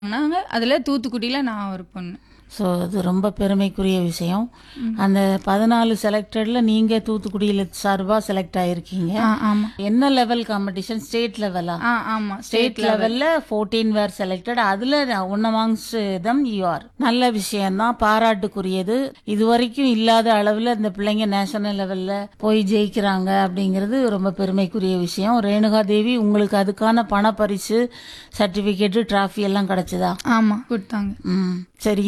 நாங்க அதுல தூத்துக்குடியில நான் ஒரு பொண்ணு ஸோ அது ரொம்ப பெருமைக்குரிய விஷயம் அந்த பதினாலு செலக்டடில் நீங்கள் தூத்துக்குடியில் சார்பாக செலக்ட் ஆகிருக்கீங்க ஆ ஆமா என்ன லெவல் காம்படிஷன் ஸ்டேட் லெவலா ஆ ஆமா ஸ்டேட் லெவல்ல ஃபோர்டீன் வேர் செலக்டட் அதுல one amongst them you are நல்ல விஷயம்தான் பாராட்டுக்குரியது இது வரைக்கும் இல்லாத அளவுல இந்த பிள்ளைங்க நேஷனல் லெவல்ல போய் ஜெயிக்கிறாங்க அப்படிங்கிறது ரொம்ப பெருமைக்குரிய விஷயம் ரேணுகா தேவி உங்களுக்கு அதுக்கான பண பரிசு சர்டிபிகேட் டிராஃபி எல்லாம் கிடைச்சதா ஆமா கொடுத்தாங்க ம் சரி